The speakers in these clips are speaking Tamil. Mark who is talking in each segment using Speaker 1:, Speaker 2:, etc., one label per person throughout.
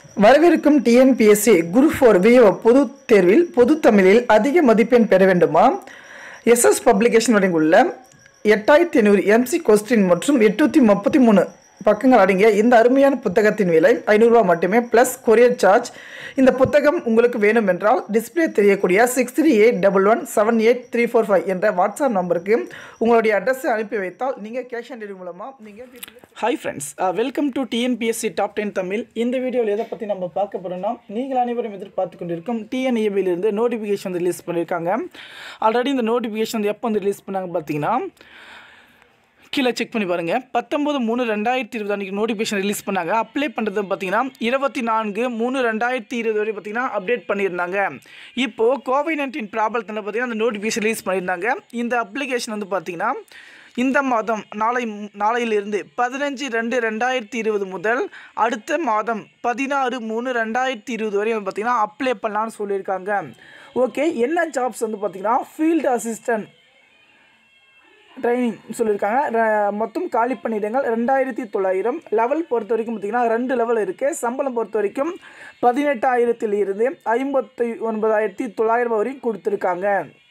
Speaker 1: வரவிருக்கும் டிஎன்பிஎஸ்சி குரூப் ஃபோர் விஓ பொதுத் தேர்வில் பொதுத் தமிழில் அதிக மதிப்பெண் பெற வேண்டுமா எஸ்எஸ் பப்ளிகேஷன் வழங்கியுள்ள எட்டாயிரத்தி ஐநூறு எம்சி கொஸ்டின் மற்றும் எட்நூற்றி முப்பத்தி மூணு பக்கங்கள் அடங்கிய இந்த அருமையான புத்தகத்தின் விலை ஐநூறுரூவா மட்டுமே ப்ளஸ் கொரியர் சார்ஜ் இந்த புத்தகம் உங்களுக்கு வேணும் என்றால் டிஸ்பிளே தெரியக்கூடிய six three eight double one seven eight three four five என்ற வாட்ஸ்அப் நம்பருக்கு உங்களுடைய அட்ரஸை அனுப்பி வைத்தால் நீங்கள் கேஷ் ஆன் டெலிவரி மூலமாக நீங்கள் hi friends welcome to TNPSC top ten Tamil இந்த வீடியோவில் எதை பற்றி நம்ம பார்க்க போகிறோம்னா நீங்கள் அனைவரும் எதிர்பார்த்து கொண்டிருக்கும் டிஎன்ஏபியிலிருந்து நோட்டிஃபிகேஷன் ரிலீஸ் பண்ணியிருக்காங்க ஆல்ரெடி இந்த நோட்டிஃபிகேஷன் வந்து எப்போ வந்து ரிலீஸ் பண்ணாங்க பார்த்தீங்கன்னா கீழே செக் பண்ணி பாருங்கள் பத்தொம்பது மூணு ரெண்டாயிரத்தி இருபது அன்றைக்கி நோட்டிஃபிகேஷன் ரிலீஸ் பண்ணாங்க அப்ளை பண்ணுறது பார்த்தீங்கன்னா இருபத்தி நான்கு மூணு ரெண்டாயிரத்தி இருபது வரை பார்த்தீங்கன்னா அப்டேட் பண்ணியிருந்தாங்க இப்போது கோவிட் நைன்டீன் ப்ராப்ளத்தில் பார்த்தீங்கன்னா அந்த நோட்டிஃபிகேஷன் ரிலீஸ் பண்ணியிருந்தாங்க இந்த அப்ளிகேஷன் வந்து பார்த்தீங்கன்னா இந்த மாதம் நாளை நாளையிலிருந்து பதினஞ்சு ரெண்டு ரெண்டாயிரத்தி இருபது முதல் அடுத்த மாதம் பதினாறு மூணு ரெண்டாயிரத்தி இருபது வரை வந்து பார்த்திங்கன்னா அப்ளை பண்ணலான்னு சொல்லியிருக்காங்க ஓகே என்ன ஜாப்ஸ் வந்து பார்த்திங்கன்னா ஃபீல்டு அசிஸ்டன்ட் ட்ரைனிங் சொல்லியிருக்காங்க ர- மொத்தம் காலி பணியிடங்கள் ரெண்டாயிரத்தி தொள்ளாயிரம் லெவல் பொறுத்த வரைக்கும் பார்த்திங்கன்னா ரெண்டு லெவல் இருக்குது சம்பளம் பொறுத்த வரைக்கும் பதினெட்டாயிரத்தில் இருந்து ஐம்பத்தி ஒன்பதாயிரத்தி தொள்ளாயிரம் வரையும் கொடுத்துருக்காங்க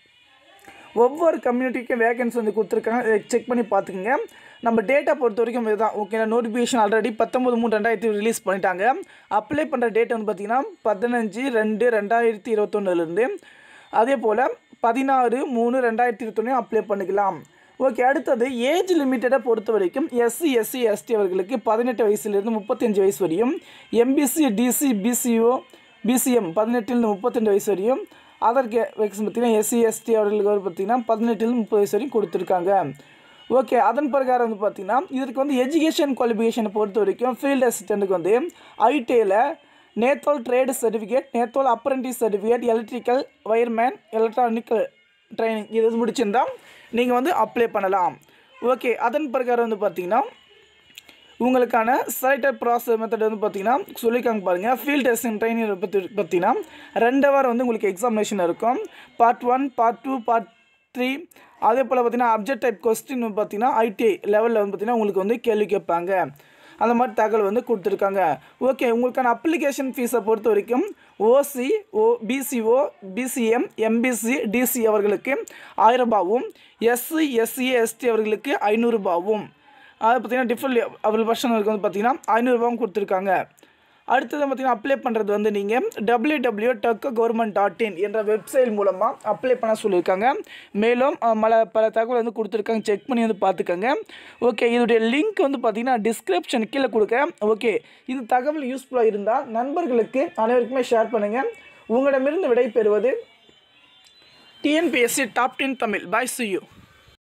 Speaker 1: ஒவ்வொரு கம்யூனிட்டிக்கும் வேகன்சி வந்து கொடுத்துருக்காங்க செக் பண்ணி பார்த்துக்குங்க நம்ம டேட்டா பொறுத்த வரைக்கும் இதுதான் ஓகே நோட்டிஃபிகேஷன் ஆல்ரெடி பத்தொம்பது மூணு ரெண்டாயிரத்தி ரிலீஸ் பண்ணிட்டாங்க அப்ளை பண்ணுற டேட் வந்து பார்த்திங்கன்னா பதினஞ்சு ரெண்டு ரெண்டாயிரத்தி இருபத்தொன்னுலேருந்து அதே போல் பதினாறு மூணு ரெண்டாயிரத்தி இருபத்தொன்னு அப்ளை பண்ணிக்கலாம் ஓகே அடுத்தது ஏஜ் லிமிட்டடை பொறுத்த வரைக்கும் எஸ்சி எஸ்சி எஸ்டி அவர்களுக்கு பதினெட்டு வயசுலேருந்து முப்பத்தஞ்சு வயசு வரையும் எம்பிசி டிசி பிசிஓ பிசிஎம் பதினெட்டுலேருந்து முப்பத்தெண்டு வயசு வரையும் அதற்கு வேக்சின் பார்த்தீங்கன்னா எஸ்சி எஸ்டி அவர்களுக்கு வந்து பார்த்தீங்கன்னா பதினெட்டுலேருந்து முப்பது வயசு வரையும் கொடுத்துருக்காங்க ஓகே அதன் பிரகாரம் வந்து பார்த்தீங்கன்னா இதற்கு வந்து எஜுகேஷன் குவாலிஃபிகேஷனை பொறுத்த வரைக்கும் ஃபீல்டு அசிஸ்டண்ட்டுக்கு வந்து ஐடிஐயில் நேத்தோல் ட்ரேடு சர்டிஃபிகேட் நேத்தோல் apprentice certificate electrical wireman electronical training இது முடிச்சிருந்தா நீங்கள் வந்து அப்ளை பண்ணலாம் ஓகே அதன் பிரகாரம் வந்து பார்த்தீங்கன்னா உங்களுக்கான செலக்டட் ப்ராசஸ் மெத்தட் வந்து பார்த்தீங்கன்னா சொல்லியிருக்காங்க பாருங்கள் ஃபீல்ட் டெஸ்டிங் ட்ரைனிங் பற்றி பார்த்தீங்கன்னா ரெண்டு வாரம் வந்து உங்களுக்கு எக்ஸாமினேஷன் இருக்கும் part one part two part three அதே போல் பார்த்தீங்கன்னா அப்ஜெக்ட் டைப் கொஸ்டின் பார்த்தீங்கன்னா ஐடிஐ லெவலில் வந்து பார்த்தீங்கன்னா உங்களுக்கு வந்து கேள்வி கேட்பாங்க அந்த மாதிரி தகவல் வந்து கொடுத்துருக்காங்க ஓகே உங்களுக்கான அப்ளிகேஷன் ஃபீஸை பொறுத்த வரைக்கும் OC O BCO BCM MBC DC அவர்களுக்கு ஆயிரம் ரூபாவும் எஸ்சி எஸ்சி எஸ்டி அவர்களுக்கு ஐநூறுரூபாவும் அதை பார்த்தீங்கன்னா டிஃப்ரெண்ட் அவள் பர்சனுக்கு வந்து பார்த்தீங்கன்னா ஐநூறுரூபாவும் கொடுத்துருக்காங்க அடுத்தது பார்த்தீங்கன்னா அப்ளை பண்ணுறது வந்து நீங்கள் டபிள்யூ டபிள்யூ டக்கு கவர்மெண்ட் டாட் இன் என்ற வெப்சைட் மூலமாக அப்ளை பண்ண சொல்லியிருக்காங்க மேலும் அஹ், பல பல தகவல் வந்து கொடுத்துருக்காங்க செக் பண்ணி வந்து பார்த்துக்கோங்க ஓகே இதோடைய லிங்க் வந்து பார்த்தீங்கன்னா டிஸ்கிரிப்ஷன் கீழே கொடுக்க ஓகே இந்த தகவல் யூஸ்ஃபுல்லாக இருந்தால் நண்பர்களுக்கு அனைவருக்குமே ஷேர் பண்ணுங்கள் உங்களிடமிருந்து விடை பெறுவது TNPSC top ten Tamil bye see you